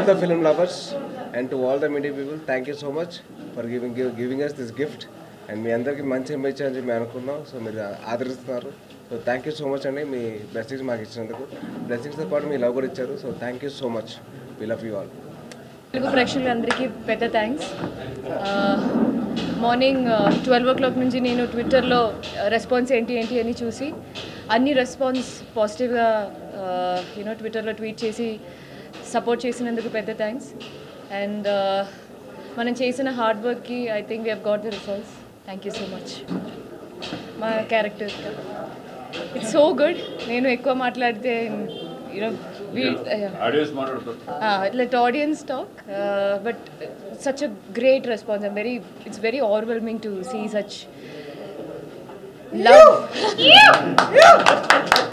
all the film lovers and to all the media people thank you so much for giving giving us this gift and మీ అందరికీ మంచి image అని చెప్పి మేము అనుకున్నాం so మీరు ఆదరిస్తున్నారు so thank you so much అండి మీ బ్లెస్సింగ్స్ మాకు ఇచ్చినందుకు బ్లెస్సింగ్స్తో పాటు మీ లవ్ కూడా ఇచ్చారు so thank you so much we love you all Telugu ప్రేక్షకులందరికీ పెద్ద thanks morning twelve o'clock నుంచి నేను ట్విట్టర్లో రెస్పాన్స్ ఏంటి ఏంటి అని చూసి అన్ని రెస్పాన్స్ పాజిటివ్గా యూనో ట్విట్టర్లో ట్వీట్ చేసి సపోర్ట్ చేసినందుకు పెద్ద థ్యాంక్స్ అండ్ మనం చేసిన హార్డ్ వర్క్కి I think we have got the results thank you so much మా క్యారెక్టర్ ఇట్స్ సో గుడ్ నేను ఎక్కువ మాట్లాడితే యూనో ఆడియన్స్ మాట్లాడుతారు uh, let audience talk uh, but such a great response i'm very it's very overwhelming to see such love